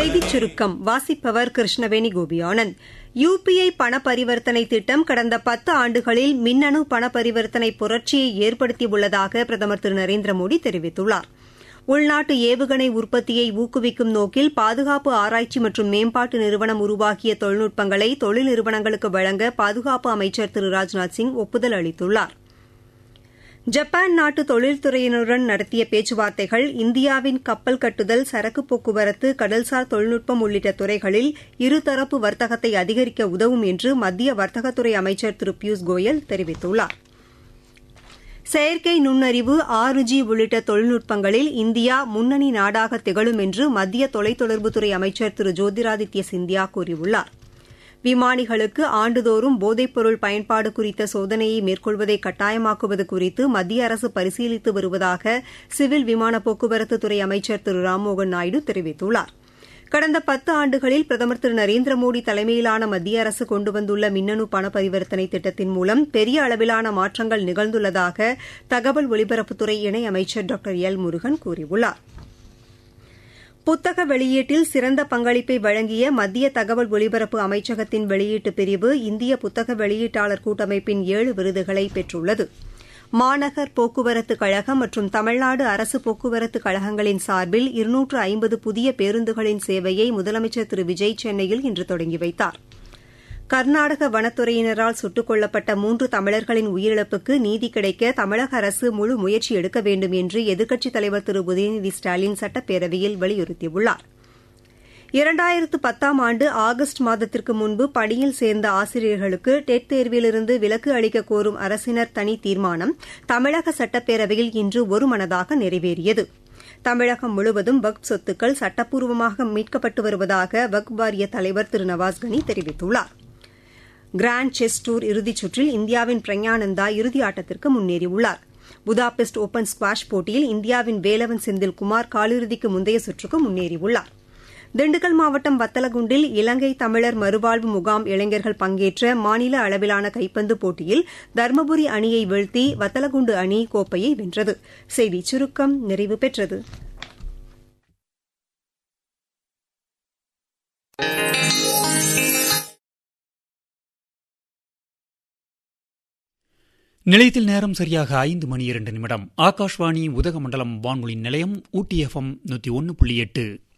செய்திச் சுருக்கம் வாசிப்பவர் கிருஷ்ணவேணி கோபியானந்த் யுபிஐ பண பரிவர்த்தனை திட்டம் கடந்த பத்து ஆண்டுகளில் மின்னணு பண பரிவர்த்தனை புரட்சியை ஏற்படுத்தியுள்ளதாக பிரதமர் திரு நரேந்திர மோடி தெரிவித்துள்ளார் உள்நாட்டு ஏவுகணை உற்பத்தியை ஊக்குவிக்கும் நோக்கில் பாதுகாப்பு ஆராய்ச்சி மற்றும் மேம்பாட்டு நிறுவனம் உருவாக்கிய தொழில்நுட்பங்களை தொழில் நிறுவனங்களுக்கு வழங்க பாதுகாப்பு அமைச்சர் திரு ராஜ்நாத் சிங் ஒப்புதல் அளித்துள்ளார் ஜப்பான் நாட்டு தொழில்துறையினருடன் நடத்திய பேச்சுவார்த்தைகள் இந்தியாவின் கப்பல் கட்டுதல் சரக்கு போக்குவரத்து கடல்சார் தொழில்நுட்பம் உள்ளிட்ட துறைகளில் இருதரப்பு வர்த்தகத்தை அதிகரிக்க உதவும் என்று மத்திய வர்த்தகத்துறை அமைச்சர் திரு பியூஷ் கோயல் தெரிவித்துள்ளார் செயற்கை நுண்ணறிவு ஆறு ஜி உள்ளிட்ட தொழில்நுட்பங்களில் இந்தியா முன்னணி நாடாக திகழும் என்று மத்திய தொலைத்தொடர்புத்துறை அமைச்சர் திரு ஜோதிராதித்ய சிந்தியா கூறியுள்ளார் விமானிகளுக்கு ஆண்டுதோறும் போதைப்பொருள் பயன்பாடு குறித்த சோதனையை மேற்கொள்வதை கட்டாயமாக்குவது குறித்து மத்திய அரசு பரிசீலித்து வருவதாக சிவில் விமான போக்குவரத்துத்துறை அமைச்சர் திரு ராம்மோகன் நாயுடு தெரிவித்துள்ளார் கடந்த பத்து ஆண்டுகளில் பிரதமர் திரு நரேந்திர மோடி தலைமையிலான மத்திய அரசு கொண்டு வந்துள்ள மின்னணு பண பரிவர்த்தனை திட்டத்தின் மூலம் பெரிய அளவிலான மாற்றங்கள் நிகழ்ந்துள்ளதாக தகவல் ஒலிபரப்புத்துறை இணையமைச்சர் டாக்டர் எல் முருகன் கூறியுள்ளார் புத்தக வெளியீட்டில் சிறந்த பங்களிப்பை வழங்கிய மத்திய தகவல் ஒலிபரப்பு அமைச்சகத்தின் வெளியீட்டு பிரிவு இந்திய புத்தக வெளியீட்டாளர் கூட்டமைப்பின் ஏழு விருதுகளை பெற்றுள்ளது மாநகர் போக்குவரத்து கழகம் மற்றும் தமிழ்நாடு அரசு போக்குவரத்து கழகங்களின் சார்பில் இருநூற்று ஐம்பது புதிய பேருந்துகளின் சேவையை முதலமைச்சர் திரு விஜய் சென்னையில் இன்று தொடங்கி வைத்தார் கர்நாடக வனத்துறையினரால் சுட்டுக் கொல்லப்பட்ட மூன்று தமிழர்களின் உயிரிழப்புக்கு நீதி கிடைக்க தமிழக அரசு முழு முயற்சி எடுக்க வேண்டும் என்று எதிர்க்கட்சித் தலைவர் திரு உதயநிதி ஸ்டாலின் சட்டப்பேரவையில் வலியுறுத்தியுள்ளார் இரண்டாயிரத்து பத்தாம் ஆண்டு ஆகஸ்ட் மாதத்திற்கு முன்பு பணியில் சேர்ந்த ஆசிரியர்களுக்கு டெட் தேர்விலிருந்து விலக்கு அளிக்க கோரும் அரசினர் தனி தீர்மானம் தமிழக சட்டப்பேரவையில் இன்று ஒருமனதாக நிறைவேறியது தமிழகம் முழுவதும் வக்ப் சொத்துக்கள் சட்டப்பூர்வமாக மீட்கப்பட்டு வருவதாக வக்ப் வாரிய தலைவர் திரு நவாஸ்கனி தெரிவித்துள்ளார் கிராண்ட் செஸ் டூர் இறுதிச் சுற்றில் இந்தியாவின் பிரக்ஞானந்தா இறுதி ஆட்டத்திற்கு முன்னேறியுள்ளார் புதாபெஸ்ட் ஓபன் ஸ்குவாஷ் போட்டியில் இந்தியாவின் வேலவன் செந்தில்குமார் காலிறுதிக்கு முந்தைய சுற்றுக்கு முன்னேறியுள்ளார் திண்டுக்கல் மாவட்டம் வத்தலகுண்டில் இலங்கை தமிழர் மறுவாழ்வு முகாம் இளைஞர்கள் பங்கேற்ற மாநில அளவிலான கைப்பந்து போட்டியில் தருமபுரி அணியை வீழ்த்தி வத்தலகுண்டு அணி கோப்பையை வென்றது செய்திச் சுருக்கம் நிறைவு பெற்றது நிலையத்தில் நேரம் சரியாக ஐந்து மணி இரண்டு நிமிடம் ஆகாஷ்வாணி உதகமண்டலம் வானொலி நிலையம் ஊட்டி எஃப்எம் நூற்றி ஒன்று புள்ளி எட்டு